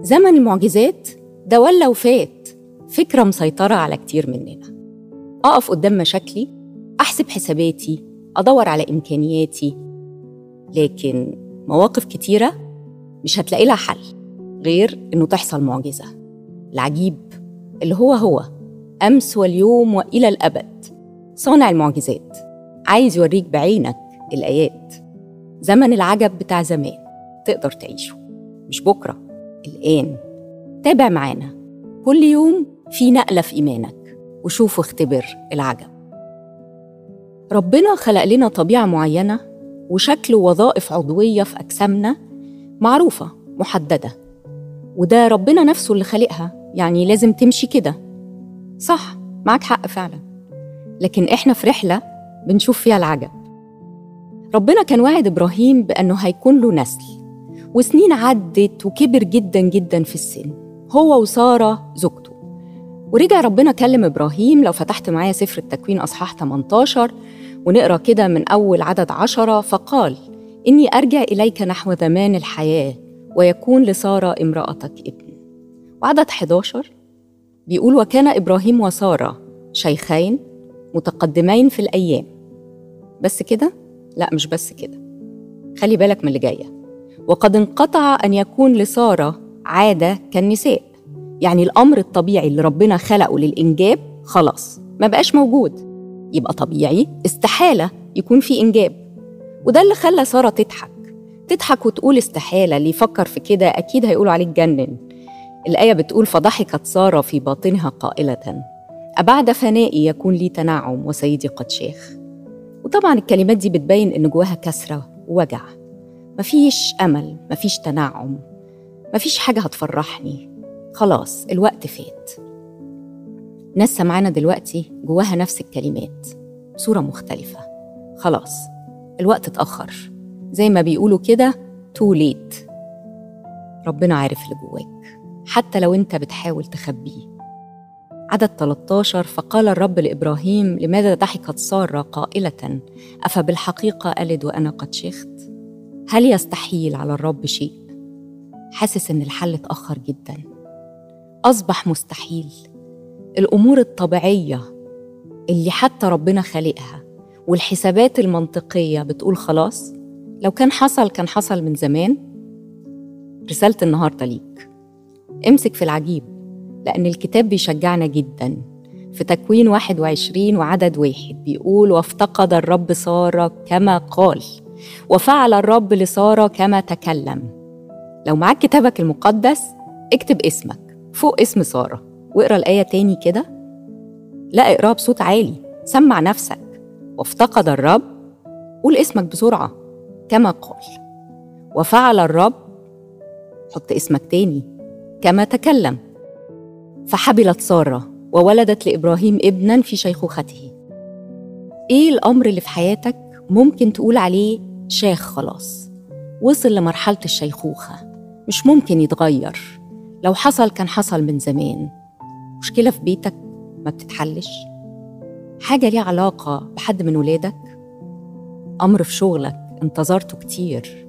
زمن المعجزات ده ولا وفات فكرة مسيطرة على كتير مننا أقف قدام مشاكلي أحسب حساباتي أدور على إمكانياتي لكن مواقف كتيرة مش هتلاقي لها حل غير إنه تحصل معجزة العجيب اللي هو هو أمس واليوم وإلى الأبد صانع المعجزات عايز يوريك بعينك الآيات زمن العجب بتاع زمان تقدر تعيشه مش بكرة الآن تابع معانا كل يوم في نقلة في إيمانك وشوف واختبر العجب ربنا خلق لنا طبيعة معينة وشكل ووظائف عضوية في أجسامنا معروفة محددة وده ربنا نفسه اللي خلقها يعني لازم تمشي كده صح معك حق فعلا لكن إحنا في رحلة بنشوف فيها العجب ربنا كان واعد إبراهيم بأنه هيكون له نسل وسنين عدت وكبر جدا جدا في السن هو وسارة زوجته ورجع ربنا كلم إبراهيم لو فتحت معايا سفر التكوين أصحاح 18 ونقرأ كده من أول عدد عشرة فقال إني أرجع إليك نحو زمان الحياة ويكون لسارة امرأتك ابن وعدد 11 بيقول وكان إبراهيم وسارة شيخين متقدمين في الأيام بس كده؟ لا مش بس كده خلي بالك من اللي جايه وقد انقطع ان يكون لساره عاده كالنساء يعني الامر الطبيعي اللي ربنا خلقه للانجاب خلاص ما بقاش موجود يبقى طبيعي استحاله يكون في انجاب وده اللي خلى ساره تضحك تضحك وتقول استحاله اللي يفكر في كده اكيد هيقولوا عليه اتجنن الايه بتقول فضحكت ساره في باطنها قائله أبعد فنائي يكون لي تنعم وسيدي قد شيخ وطبعا الكلمات دي بتبين إن جواها كسرة ووجع مفيش أمل مفيش تنعم مفيش حاجة هتفرحني خلاص الوقت فات ناس سمعانا دلوقتي جواها نفس الكلمات بصورة مختلفة خلاص الوقت اتأخر زي ما بيقولوا كده تو ليت ربنا عارف اللي جواك حتى لو انت بتحاول تخبيه عدد 13 فقال الرب لإبراهيم لماذا ضحكت سارة قائلة أفبالحقيقة ألد وأنا قد شخت هل يستحيل على الرب شيء حاسس إن الحل اتأخر جدا أصبح مستحيل الأمور الطبيعية اللي حتى ربنا خالقها والحسابات المنطقية بتقول خلاص لو كان حصل كان حصل من زمان رسالة النهاردة ليك امسك في العجيب لأن الكتاب بيشجعنا جدا في تكوين 21 وعدد واحد بيقول وافتقد الرب سارة كما قال وفعل الرب لسارة كما تكلم لو معاك كتابك المقدس اكتب اسمك فوق اسم سارة واقرا الآية تاني كده لا اقراها بصوت عالي سمع نفسك وافتقد الرب قول اسمك بسرعة كما قال وفعل الرب حط اسمك تاني كما تكلم فحبلت سارة وولدت لإبراهيم ابنا في شيخوخته إيه الأمر اللي في حياتك ممكن تقول عليه شاخ خلاص وصل لمرحلة الشيخوخة مش ممكن يتغير لو حصل كان حصل من زمان مشكلة في بيتك ما بتتحلش حاجة ليها علاقة بحد من ولادك أمر في شغلك انتظرته كتير